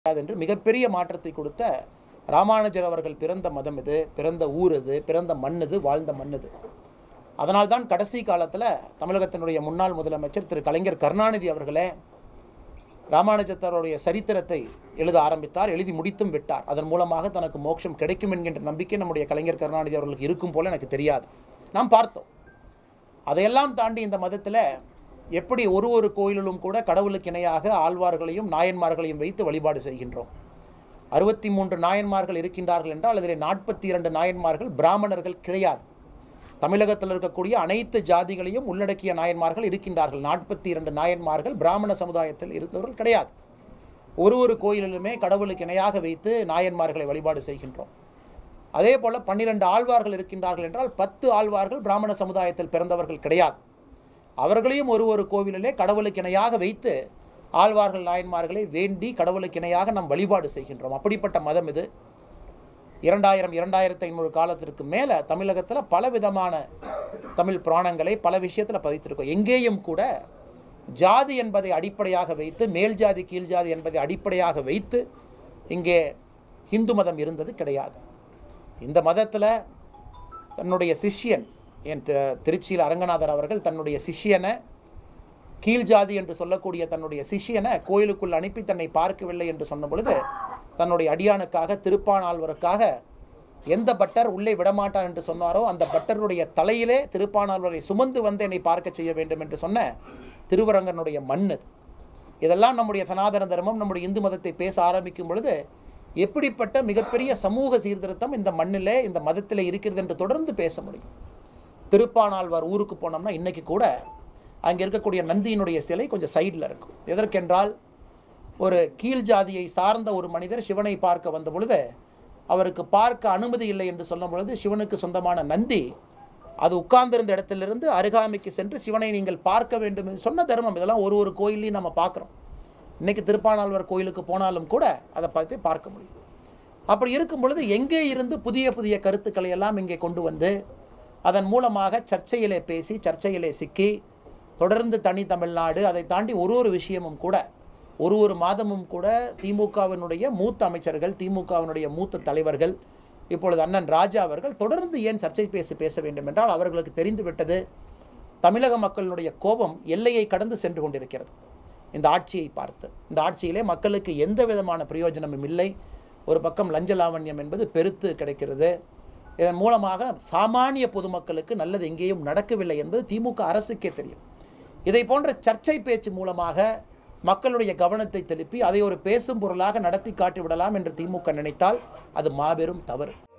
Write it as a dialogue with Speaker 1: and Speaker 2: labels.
Speaker 1: முடியாது என்று மிகப்பெரிய மாற்றத்தை கொடுத்த ராமானுஜர் அவர்கள் பிறந்த மதம் இது பிறந்த ஊர் இது பிறந்த மண் இது வாழ்ந்த மண் இது அதனால்தான் கடைசி காலத்தில் தமிழகத்தினுடைய முன்னாள் முதலமைச்சர் திரு கலைஞர் கருணாநிதி அவர்களே ராமானுஜத்தருடைய சரித்திரத்தை எழுத ஆரம்பித்தார் எழுதி முடித்தும் விட்டார் அதன் மூலமாக தனக்கு மோட்சம் கிடைக்கும் என்கின்ற நம்பிக்கை நம்முடைய கலைஞர் கருணாநிதி அவர்களுக்கு இருக்கும் போல எனக்கு தெரியாது நாம் பார்த்தோம் அதையெல்லாம் தாண்டி இந்த மதத்தில் எப்படி ஒரு ஒரு கோயிலிலும் கூட கடவுளுக்கு இணையாக ஆழ்வார்களையும் நாயன்மார்களையும் வைத்து வழிபாடு செய்கின்றோம் அறுபத்தி மூன்று நாயன்மார்கள் இருக்கின்றார்கள் என்றால் அதில் நாற்பத்தி இரண்டு நாயன்மார்கள் பிராமணர்கள் கிடையாது தமிழகத்தில் இருக்கக்கூடிய அனைத்து ஜாதிகளையும் உள்ளடக்கிய நாயன்மார்கள் இருக்கின்றார்கள் நாற்பத்தி இரண்டு நாயன்மார்கள் பிராமண சமுதாயத்தில் இருந்தவர்கள் கிடையாது ஒரு ஒரு கோயிலிலுமே கடவுளுக்கு இணையாக வைத்து நாயன்மார்களை வழிபாடு செய்கின்றோம் அதே போல் பன்னிரண்டு ஆழ்வார்கள் இருக்கின்றார்கள் என்றால் பத்து ஆழ்வார்கள் பிராமண சமுதாயத்தில் பிறந்தவர்கள் கிடையாது அவர்களையும் ஒரு ஒரு கோவிலிலே கடவுளுக்கு இணையாக வைத்து ஆழ்வார்கள் நாயன்மார்களை வேண்டி கடவுளுக்கு இணையாக நாம் வழிபாடு செய்கின்றோம் அப்படிப்பட்ட மதம் இது இரண்டாயிரம் இரண்டாயிரத்தி ஐநூறு காலத்திற்கு மேலே தமிழகத்தில் பல விதமான தமிழ் புராணங்களை பல விஷயத்தில் பதித்திருக்கோம் எங்கேயும் கூட ஜாதி என்பதை அடிப்படையாக வைத்து மேல் ஜாதி கீழ் ஜாதி என்பதை அடிப்படையாக வைத்து இங்கே இந்து மதம் இருந்தது கிடையாது இந்த மதத்தில் தன்னுடைய சிஷ்யன் என் தி- திருச்சியில் அரங்கநாதர் அவர்கள் தன்னுடைய சிஷ்யனை கீழ் ஜாதி என்று சொல்லக்கூடிய தன்னுடைய சிஷ்யனை கோயிலுக்குள் அனுப்பி தன்னை பார்க்கவில்லை என்று சொன்ன பொழுது தன்னுடைய அடியானுக்காக திருப்பானாழ்வருக்காக எந்த பட்டர் உள்ளே விடமாட்டார் என்று சொன்னாரோ அந்த பட்டருடைய தலையிலே திருப்பானாழ்வரை சுமந்து வந்து என்னை பார்க்க செய்ய வேண்டும் என்று சொன்ன திருவரங்கனுடைய மண் அது இதெல்லாம் நம்முடைய சனாதன தர்மம் நம்முடைய இந்து மதத்தை பேச ஆரம்பிக்கும் பொழுது எப்படிப்பட்ட மிகப்பெரிய சமூக சீர்திருத்தம் இந்த மண்ணிலே இந்த மதத்தில் இருக்கிறது என்று தொடர்ந்து பேச முடியும் திருப்பானாழ்வார் ஊருக்கு போனோம்னா இன்னைக்கு கூட அங்கே இருக்கக்கூடிய நந்தியினுடைய சிலை கொஞ்சம் சைடில் இருக்கும் எதற்கென்றால் ஒரு கீழ் ஜாதியை சார்ந்த ஒரு மனிதர் சிவனை பார்க்க வந்த பொழுது அவருக்கு பார்க்க அனுமதி இல்லை என்று சொல்லும் பொழுது சிவனுக்கு சொந்தமான நந்தி அது உட்கார்ந்திருந்த இடத்திலிருந்து அருகாமைக்கு சென்று சிவனை நீங்கள் பார்க்க வேண்டும் என்று சொன்ன தர்மம் இதெல்லாம் ஒரு ஒரு கோயிலையும் நம்ம பார்க்குறோம் இன்னைக்கு திருப்பானாழ்வார் கோயிலுக்கு போனாலும் கூட அதை பார்த்து பார்க்க முடியும் அப்படி இருக்கும் பொழுது எங்கே இருந்து புதிய புதிய கருத்துக்களை எல்லாம் இங்கே கொண்டு வந்து அதன் மூலமாக சர்ச்சையிலே பேசி சர்ச்சையிலே சிக்கி தொடர்ந்து தனி தமிழ்நாடு அதை தாண்டி ஒரு ஒரு விஷயமும் கூட ஒரு ஒரு மாதமும் கூட திமுகவினுடைய மூத்த அமைச்சர்கள் திமுகவினுடைய மூத்த தலைவர்கள் இப்பொழுது அண்ணன் ராஜா அவர்கள் தொடர்ந்து ஏன் சர்ச்சை பேசி பேச வேண்டும் என்றால் அவர்களுக்கு தெரிந்து விட்டது தமிழக மக்களினுடைய கோபம் எல்லையை கடந்து சென்று கொண்டிருக்கிறது இந்த ஆட்சியை பார்த்து இந்த ஆட்சியிலே மக்களுக்கு எந்த விதமான பிரயோஜனமும் இல்லை ஒரு பக்கம் லஞ்ச லாவண்யம் என்பது பெருத்து கிடைக்கிறது இதன் மூலமாக சாமானிய பொதுமக்களுக்கு நல்லது எங்கேயும் நடக்கவில்லை என்பது திமுக அரசுக்கே தெரியும் இதை போன்ற சர்ச்சை பேச்சு மூலமாக மக்களுடைய கவனத்தை திருப்பி அதை ஒரு பேசும் பொருளாக நடத்தி காட்டி விடலாம் என்று திமுக நினைத்தால் அது மாபெரும் தவறு